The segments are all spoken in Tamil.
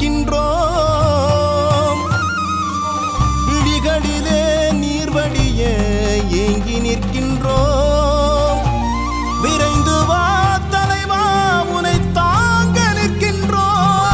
நிற்கின்றோம் விழிகளிலே நீர்வடிய ஏங்கி நிற்கின்றோம் விரைந்து வா தலைவா உனை தாங்க நிற்கின்றோம்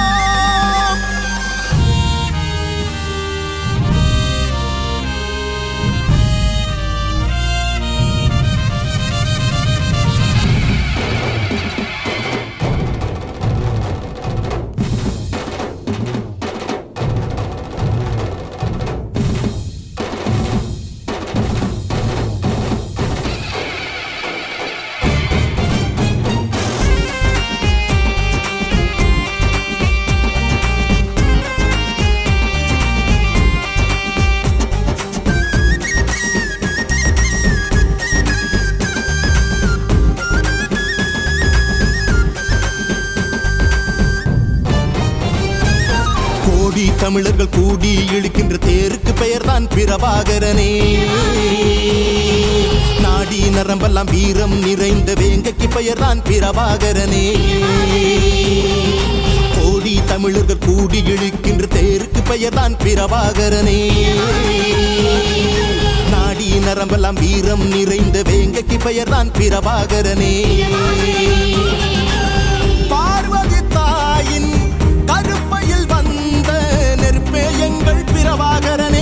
கோடி தமிழர்கள் கூடி இழுக்கின்ற தேருக்கு பெயர்தான் பிரபாகரனே நாடி நரம்பெல்லாம் வீரம் நிறைந்த வேங்கைக்கு பெயர்தான் பிரபாகரனே கோடி தமிழர்கள் கூடி இழுக்கின்ற தேருக்கு பெயர்தான் பிரபாகரனே நாடி நரம்பெல்லாம் வீரம் நிறைந்த வேங்கைக்கு பெயர்தான் பிரபாகரனே பார்வதி தாயின் கருப்பையில் வந்த நெருப்பே எங்கள் பிரபாகரனே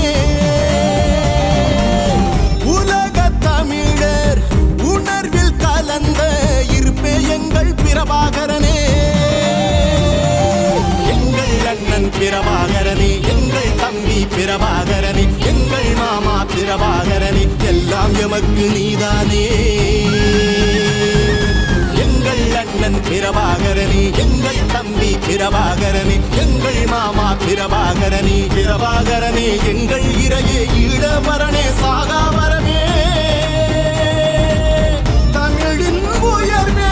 உலக தமிழர் உணர்வில் கலந்த இருப்பே எங்கள் பிரபாகரனே எங்கள் அண்ணன் பிரபாகரனே எங்கள் தம்பி பிரபாகரனே எங்கள் மாமா பிரபாகரனே எல்லாம் எமக்கு நீதானே எங்கள் அண்ணன் பிரபாகரனே எங்கள் தம்பி பிரபாகரனே எங்கள் மாமா பிரபாகரனே பிரபாகரனே எங்கள் இறையே ஈழவரனே சாகாவரமே தமிழின் உயர்வே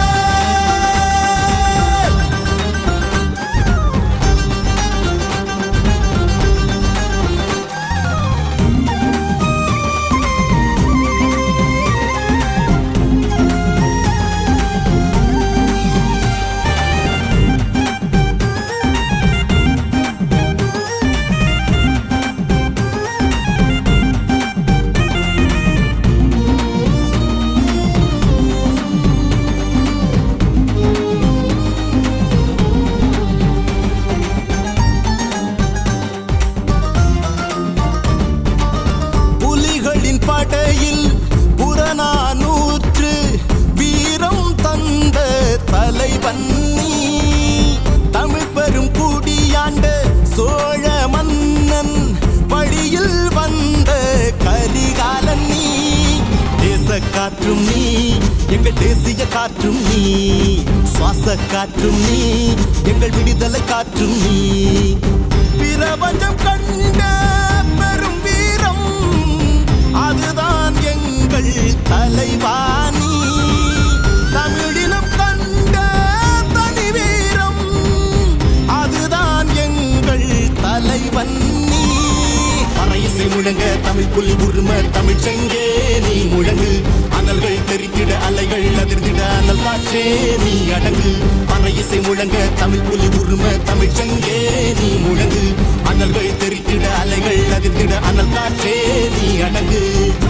புலிகளின் படையில் புறநானூற்று வீரம் தந்த தலைவன் நீ தமிழ் பெரும் குடியாண்ட சோழ மன்னன் வழியில் வந்த கரிகாலன் நீ தேச காற்றும் நீ எங்கள் தேசிய காற்றும் நீ சுவாச காற்றும் நீ எங்கள் விடுதலை காற்றும் நீ பிரபஞ்சம் கண்ட பெரும் வீரம் அதுதான் எங்கள் தலைவாணி தமிழினம் கண்ட தனி வீரம் அதுதான் எங்கள் தலைவன் நீ பறையிசை முழங்க தமிழ் புலி உரும தமிழ் செங்கே நீ முழங்கு அனல்கள் தெரித்திட அலைகள் அதிர்ந்திட அனல் காற்றே நீ அடங்கு பறையிசை முழங்க தமிழ் புலி உரும தமிழ் செங்கே நீ முழங்கு அனல்கள் தெரித்திட அலைகள் அதிர்ந்திட அனல் காற்றே நீ அடங்கு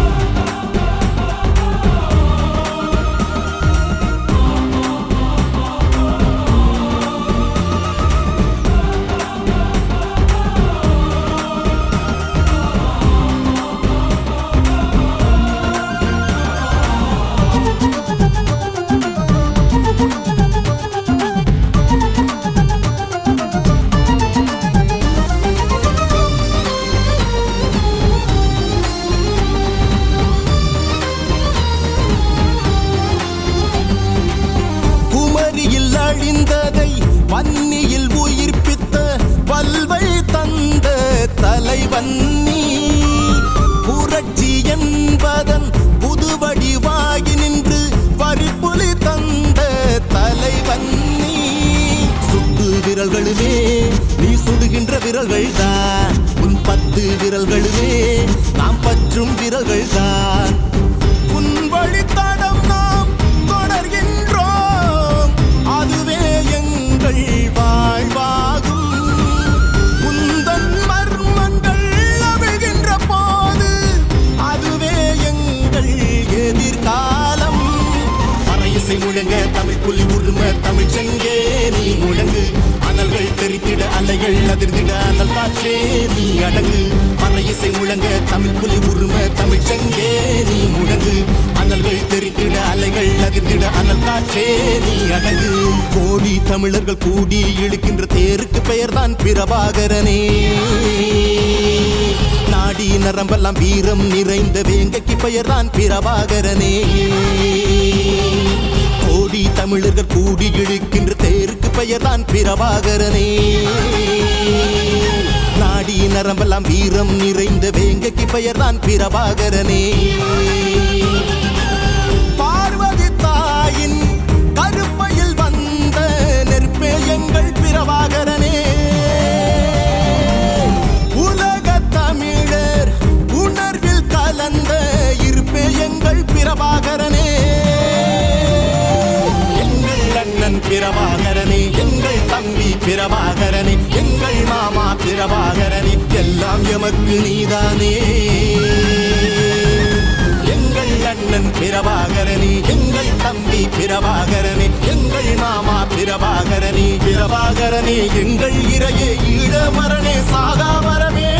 குமரியில் அழிந்ததை வன்னியில் உயிர்ப்பித்த பல்வை தந்த தலைவன் நீ புரட்சி என்பதன் புதுவடிவாகி நின்று பறிப்புலி தந்த தலைவன் நீ சுட்டு விரல்களுமே நீ சுடுகின்ற விரல்கள் தான் உன் பத்து விரல்களுமே நாம் பற்றும் விரல்கள் தான் உன் வழித்தடம் நாம் தொடர்கின்றோம் அதுவே எங்கள் வாழ்வாகும் இசை முழங்க தமிழ் புலி உரும தமிழ் செங்கே நீ முழங்கு அனல்கள் தெரித்திட அலைகள் அதிர்ந்திட அனல் காற்றே நீ அடங்கு மர இசை முழங்க தமிழ் புலி உரும தமிழ் செங்கே நீ முழங்கு அனல்கள் தெரித்திட அலைகள் அதிர்ந்திட அனல் காற்றே நீ அடங்கு கோடி தமிழர்கள் கூடி இழுக்கின்ற தேருக்கு பெயர்தான் பிரபாகரனே நாடி நரம்பெல்லாம் வீரம் நிறைந்த வேங்கைக்கு பெயர்தான் பிரபாகரனே கோடி தமிழர்கள் கூடி இழுக்கின்ற தேருக்கு பெயர்தான் பிரபாகரனே நாடி நரம்பெல்லாம் வீரம் நிறைந்த வேங்கைக்கு பெயர்தான் பிரபாகரனே பார்வதி தாயின் கருப்பையில் வந்த நெருப்பே எங்கள் பிரபாகரனே உலக தமிழர் உணர்வில் கலந்த இருப்பே எங்கள் பிரபாகரனே எங்கள் அண்ணன் பிரபாகரனே எங்கள் தம்பி பிரபாகரனே எங்கள் மாமா பிரபாகரனே எல்லாம் எமக்கு நீதானே எங்கள் அண்ணன் பிரபாகரனே எங்கள் தம்பி பிரபாகரனே எங்கள் மாமா பிரபாகரனே பிரபாகரனே எங்கள் இறையே ஈழமரனே சாகாமரமே